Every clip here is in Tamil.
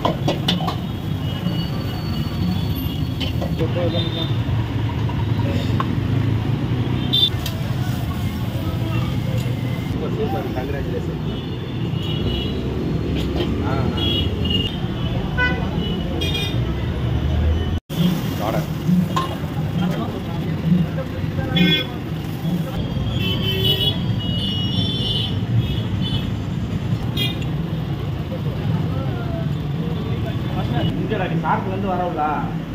சூப்பர் சூப்பர் கங்க்ராச்சுலேஷன் ஆ ஆர்டர் சாப்பிட்டு வரவுல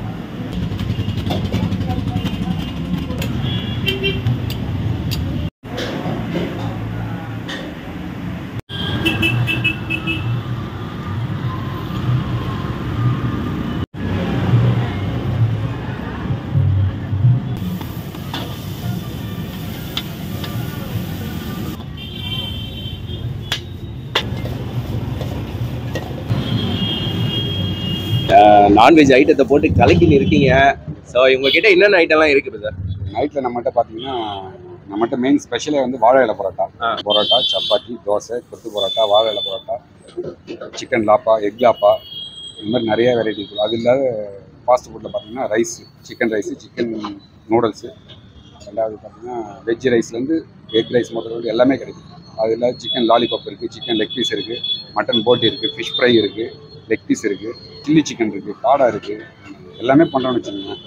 நான்வெஜ் ஐட்டத்தை போட்டு கலக்கின்னு இருக்கீங்க ஸோ இவங்க கிட்ட என்னென்ன ஐட்டம்லாம் இருக்குது சார் நைட்டில் நம்மகிட்ட பார்த்தீங்கன்னா நம்மகிட்ட மெயின் ஸ்பெஷலே வந்து வாழை இலை பரோட்டா ஆ. பரோட்டா சப்பாத்தி தோசை கொத்து பரோட்டா வாழை இலை பரோட்டா சிக்கன் லாப்பா எக் லாப்பா இந்த மாதிரி நிறைய வெரைட்டி இருக்குது அது இல்லாத ஃபாஸ்ட் ஃபுட்டில் பார்த்தீங்கன்னா rice chicken rice chicken noodles ரெண்டாவது பார்த்தீங்கன்னா வெஜ் ரைஸ்லேருந்து எக் ரைஸ் முதல்ல எல்லாமே கிடைக்கும் அது இல்லாத சிக்கன் லாலிபாப் இருக்குது சிக்கன் லெக் பீஸ் இருக்குது மட்டன் போட்டி இருக்குது ஃபிஷ் ஃப்ரை இருக்குது லெக் பீஸ் இருக்குது சில்லி சிக்கன் இருக்குது காடா இருக்குது எல்லாமே பண்ணுறோன்னு வச்சுக்கோங்களேன்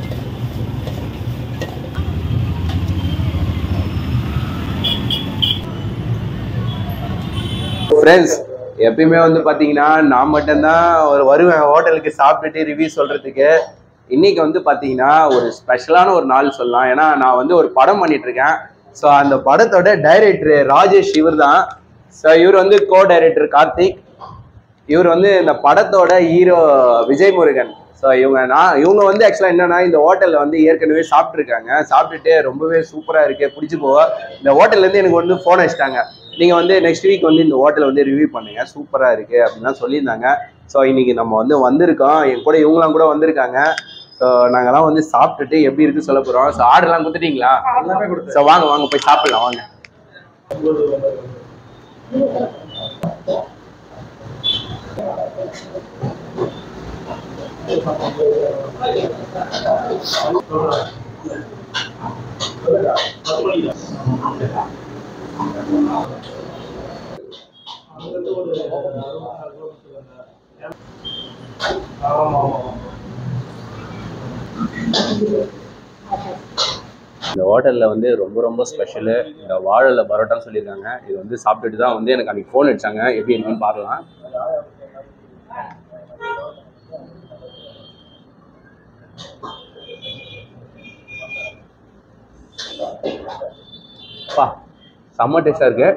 ஃப்ரெண்ட்ஸ் எப்பயுமே வந்து பார்த்தீங்கன்னா நான் மட்டும்தான் ஒரு வருவேன் ஹோட்டலுக்கு சாப்பிட்டுட்டு ரிவ்யூ சொல்கிறதுக்கு இன்னைக்கு வந்து பார்த்தீங்கன்னா ஒரு ஸ்பெஷலான ஒரு நாள் சொல்லலாம் ஏன்னா நான் வந்து ஒரு படம் பண்ணிட்டு இருக்கேன் ஸோ அந்த படத்தோட டைரக்டர் ராஜேஷ் இவர் தான் ஸோ இவர் வந்து கோ டைரக்டர் கார்த்திக் இவர் வந்து இந்த படத்தோட ஹீரோ விஜய் முருகன் ஸோ இவங்க நான் இவங்க வந்து ஆக்சுவலாக என்னன்னா இந்த ஹோட்டலில் வந்து ஏற்கனவே சாப்பிட்ருக்காங்க சாப்பிட்டுட்டு ரொம்பவே சூப்பராக இருக்கு பிடிச்சி போக இந்த ஹோட்டல்லேருந்து எனக்கு வந்து ஃபோன் அடிச்சிட்டாங்க நீங்கள் வந்து நெக்ஸ்ட் வீக் வந்து இந்த ஹோட்டலை வந்து ரிவ்யூ பண்ணுங்க சூப்பராக இருக்கு அப்படின்னு தான் சொல்லியிருந்தாங்க ஸோ இன்னைக்கு நம்ம வந்து வந்திருக்கோம் என் கூட இவங்களாம் கூட வந்திருக்காங்க ஸோ நாங்கெல்லாம் வந்து சாப்பிட்டுட்டு எப்படி இருக்குன்னு சொல்ல போகிறோம் ஸோ ஆர்டர்லாம் கொடுத்துட்டீங்களா ஸோ வாங்க வாங்க போய் சாப்பிடலாம் வாங்க இந்த ஹோட்டலில் வந்து ரொம்ப ரொம்ப ஸ்பெஷலு இந்த வாழலை பரோட்டான்னு சொல்லியிருக்காங்க இது வந்து சாப்பிட்டுட்டு தான் வந்து எனக்கு அன்றைக்கி ஃபோன் அடிச்சாங்க எப்படி இருக்குன்னு பார்க்கலாம் பா செம்ம டேஸ்டாக இருக்கு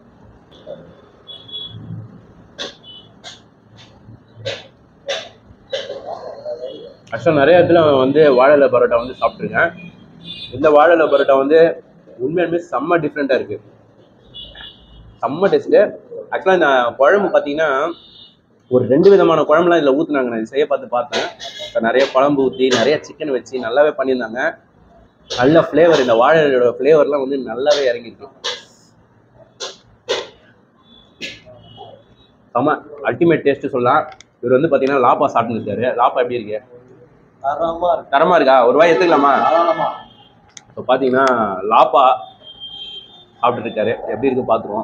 ஆக்சுவலாக நிறைய இடத்துல வந்து வாழலை பரோட்டா வந்து சாப்பிட்ருக்கேன் இந்த வாழலை பரோட்டா வந்து உண்மையாலுமே செம்ம டிஃப்ரெண்ட்டாக இருக்குது செம்ம டேஸ்ட்டு ஆக்சுவலாக இந்த குழம்பு பார்த்தீங்கன்னா ஒரு ரெண்டு விதமான குழம்புலாம் இதில் ஊற்றுனாங்க நான் இது செய்ய பார்த்து பார்த்தேன் இப்போ நிறைய குழம்பு ஊற்றி நிறைய சிக்கன் வச்சு நல்லாவே பண்ணியிருந்தாங்க நல்ல ஃப்ளேவர் இந்த வாழையோட ஃப்ளேவர்லாம் வந்து நல்லாவே இறங்கிருக்கு செம்ம அல்டிமேட் டேஸ்ட்டு சொல்லலாம் இவர் வந்து பார்த்தீங்கன்னா லாப்பா சாப்பிட்டுருக்காரு லாப்பா எப்படி இருக்கு தரமா இருக்கு தரமா இருக்கா ஒரு வாய் எடுத்துக்கலாமா தாராளமா இப்போ பார்த்தீங்கன்னா லாப்பா சாப்பிட்டு இருக்காரு எப்படி இருக்கு பார்த்துருவோம்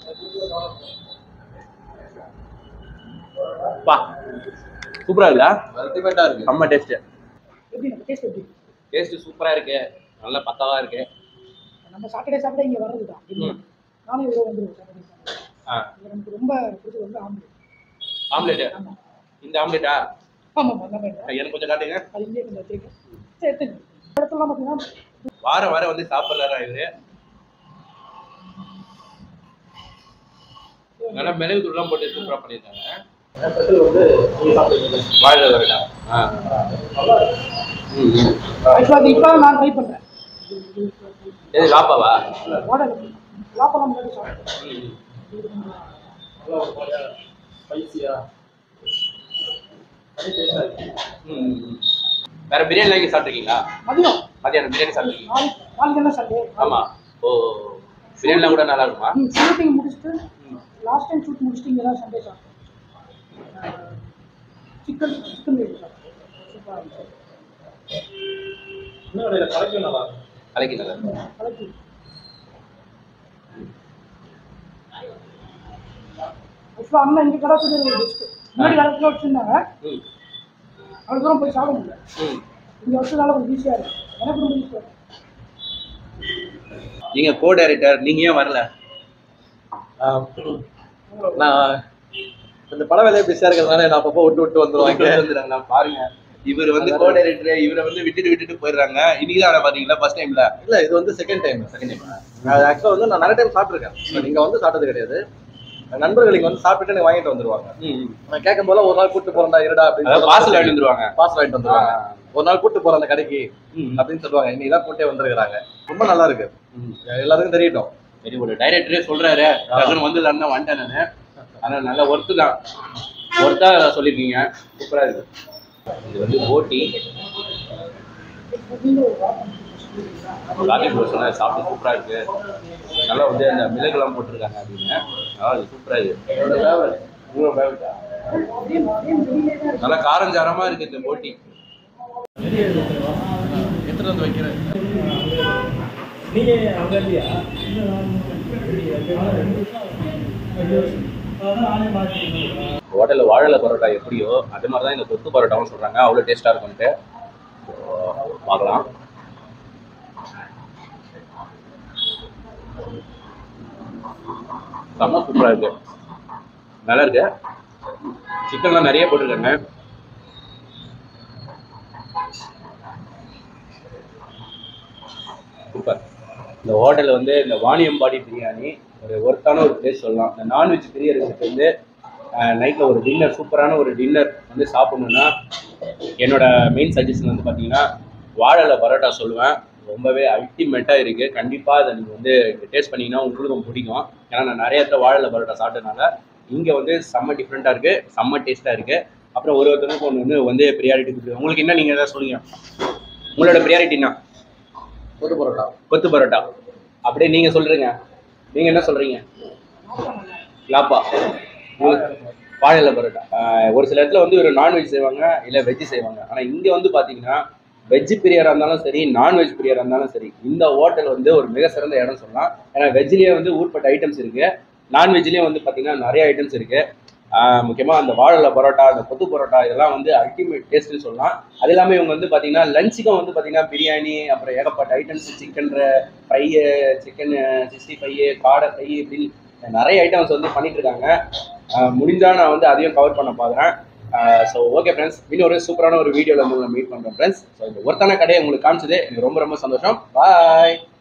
பா சூப்பரா இருக்குதா அல்டிமேட்டா இருக்கு செம்ம டேஸ்ட் எப்படி நம்ம டேஸ்ட் எப்படி டேஸ்ட் சூப்பரா இருக்கு நல்ல பத்தாவா இருக்கு நம்ம சாட்டர்டே சாப்பிட இங்கே வர்றது தான் ம். நானும் இவ்வளோ வந்துருவேன் சாட்டர்டே சாப்பிட ஆ இது நமக்கு ரொம்ப பிடிச்சது வந்து ஆம்லேட் ஆம்லெட் ஆமாம் இந்த ஆம்லெட்டா ஆமாம் அந்த மாதிரி தான் எனக்கு கொஞ்சம் காட்டுங்க அது இங்கே கொஞ்சம் வச்சிருக்கேன் சரி எடுத்துங்க இந்த இடத்துலலாம் பார்த்தீங்கன்னா வாரம் வாரம் வந்து சாப்பிட்றாரா இவரு நல்லா மிளகு தூள்லாம் போட்டு சூப்பரா பண்ணியிருக்காங்க வாழை வரடா ஆ ம் ம். ஆக்சுவலாக அது இப்போ நான் ட்ரை பண்ணுறேன் எது லாப்பாவா வாடகை லாப்பெல்லாம் முன்னாடி சாப்பிட்டேன் ம் ஸ்பைசியா ம், ம். வேற பிரியாணி வாங்கி சாப்பிட்ருக்கீங்களா மதியம் மதியானம் பிரியாணி சாப்பிட்ருக்கீங்க நாளைக்கு நாளைக்கு என்ன சண்டே ஆமா ஓ பிரியாணிலாம் கூட நல்லா இருக்குமா ம் ஷூட்டிங் முடிச்சுட்டு லாஸ்ட் டைம் ஷூட் முடிச்சுட்டு இங்கே தான் சண்டே சாப்பிட்டேன் சிக்கன் சிக்கன் கிரேவி சார் சூப்பராக இருந்துச்சு இன்னும் இடையில கலக்கும் நல்லா இருக்கும் கலக்கி நல்லா கலக்கி ஆக்சுவலாக அண்ணன் இங்கே கடை சொல்லி ஒரு பெஸ்ட்டு முன்னாடி கடத்தில் வச்சுருந்தாங்க ம் அவ்வளோ தூரம் போய் சாப்பிட முடியல ம் இங்கே வச்சதுனால கொஞ்சம் ஈஸியாக இருக்கு எனக்கு ரொம்ப ஈஸியாக இருக்கு நீங்க கோ டைரக்டர் நீங்க ஏன் வரல ஆம். நான் இந்த பட வேலையை பிஸியாக இருக்கிறதுனால நான் அப்பப்போ விட்டு விட்டு வந்துடுவாங்க வந்துடுறாங்களா பாருங்க இவர் வந்து கோ டைரக்டர் இவரை வந்து விட்டுட்டு விட்டுட்டு போயிடுறாங்க இன்னைக்கு தான் பாத்தீங்களா ஃபர்ஸ்ட் டைம்ல இல்ல இது வந்து செகண்ட் டைம் செகண்ட் டைம் ஆக்சுவலாக வந்து நான் நிறைய டைம் சாப்பிட்ருக்கேன் பட் இங்கே வந்து சாப்பிட்டது கிடையாது நண்பர்கள் இங்கே வந்து சாப்பிட்டுட்டு எனக்கு வாங்கிட்டு வந்துருவாங்க நான் கேட்கும் போல ஒரு நாள் கூட்டு போறேன்டா இருடா அதாவது பார்சல் வாங்கி வந்துருவாங்க பாஸ் வாங்கிட்டு வந்துருவாங்க ஒரு நாள் கூட்டு போறேன் அந்த கடைக்கு அப்படின்னு சொல்லுவாங்க இன்னைக்கு தான் கூட்டே வந்திருக்கிறாங்க ரொம்ப நல்லா இருக்கு எல்லாருக்கும் தெரியட்டும் சரி ஒரு டைரக்டரே சொல்றாரு டக்குனு வந்து தான் வந்துட்டேன் நானு ஆனா நல்ல ஒர்த்து தான் ஒர்த்தா சொல்லியிருக்கீங்க சூப்பரா இருக்கு இது வந்து போட்டி ராக்கெட் ரோஸ் எல்லாம் சாப்பிட்டு சூப்பரா இருக்கு நல்லா வந்து அந்த மிளகுலாம் போட்டிருக்காங்க அப்படின்னு அதாவது சூப்பரா இருக்கு என்னோட ஃபேவரட் உங்களோட ஃபேவரட்டா நல்லா காரஞ்சாரமா இருக்கு இந்த போட்டி எடுத்துட்டு வந்து வைக்கிறேன் ஹோட்டலில் வாழலை பரோட்டா எப்படியோ அது மாதிரி தான் இந்த கொத்து பரோட்டாவும் சொல்கிறாங்க அவ்வளோ டேஸ்ட்டாக இருக்கும்ட்டு So, பார்க்கலாம் செம்ம சூப்பராக இருக்கு நல்லா இருக்கு சிக்கன்லாம் நிறைய போட்டிருக்காங்க சூப்பர் இந்த ஹோட்டலில் வந்து இந்த வாணியம்பாடி பிரியாணி ஒரு ஒர்த்தான ஒரு பிளேஸ் சொல்லலாம் இந்த நான்வெஜ் பிரியர்களுக்கு வந்து நைட்டில் ஒரு டின்னர் சூப்பரான ஒரு டின்னர் வந்து சாப்பிடணுன்னா என்னோட மெயின் சஜஷன் வந்து பார்த்தீங்கன்னா வாழலை பரோட்டா சொல்லுவேன் ரொம்பவே அல்டிமேட்டாக இருக்குது கண்டிப்பாக அதை நீங்கள் வந்து டேஸ்ட் பண்ணீங்கன்னா உங்களுக்கும் பிடிக்கும் ஏன்னா நான் நிறைய இடத்துல வாழலை பரோட்டா சாப்பிட்டதுனால இங்கே வந்து செம்ம டிஃப்ரெண்ட்டாக இருக்குது செம்ம டேஸ்ட்டாக இருக்குது அப்புறம் ஒரு ஒருத்தருக்கும் ஒன்று ஒன்று வந்து ப்ரியாரிட்டி கொடுக்குது உங்களுக்கு என்ன நீங்கள் எதாவது சொல்லுங்க உங்களோட ப்ரியாரிட்டினா கூட்டு பரோட்டா கொத்து பரோட்டா அப்படியே நீங்க சொல்றீங்க நீங்க என்ன சொல்றீங்க லாப்பா வாழை பரோட்டா ஆஹ் ஒரு சில இடத்துல வந்து ஒரு நான்வெஜ் செய்வாங்க இல்ல வெஜ் செய்வாங்க ஆனா இங்க வந்து பாத்தீங்கன்னா வெஜ் பிரியரா இருந்தாலும் சரி நான்வெஜ் பிரியரா இருந்தாலும் சரி இந்த ஹோட்டல் வந்து ஒரு மிக சிறந்த இடம் சொல்லலாம் ஏன்னா வெஜ்லயே வந்து ஊர்பட்ட ஐட்டம்ஸ் இருக்கு நான்வெஜ்லயும் வந்து பாத்தீங்கன்னா நிறைய ஐட்டம்ஸ் இருக்கு ஆஹ் முக்கியமா அந்த வாழை பரோட்டா அந்த கொத்து பரோட்டா இதெல்லாம் வந்து அல்டிமேட் டேஸ்ட்னு சொல்லலாம் அது இல்லாமல் இவங்க வந்து பார்த்தீங்கன்னா லஞ்சுக்கும் வந்து பார்த்தீங்கன்னா பிரியாணி அப்புறம் ஏகப்பட்ட items chicken fry chicken sixty five காடை ஃப்ரை இப்படின்னு நிறைய ஐட்டம்ஸ் வந்து பண்ணிட்டு இருக்காங்க ஆஹ் முடிஞ்சா நான் வந்து அதையும் கவர் பண்ண பார்க்குறேன் ஸோ ஓகே ஃப்ரெண்ட்ஸ் இன்னொரு சூப்பரான ஒரு வீடியோவில் வந்து உங்களை மீட் பண்ணுறேன் ஃப்ரெண்ட்ஸ் ஸோ இந்த ஒருத்தான கடையை உங்களுக்கு காமிச்சது எனக்கு ரொம்ப ரொம்ப சந்தோஷம் பாய்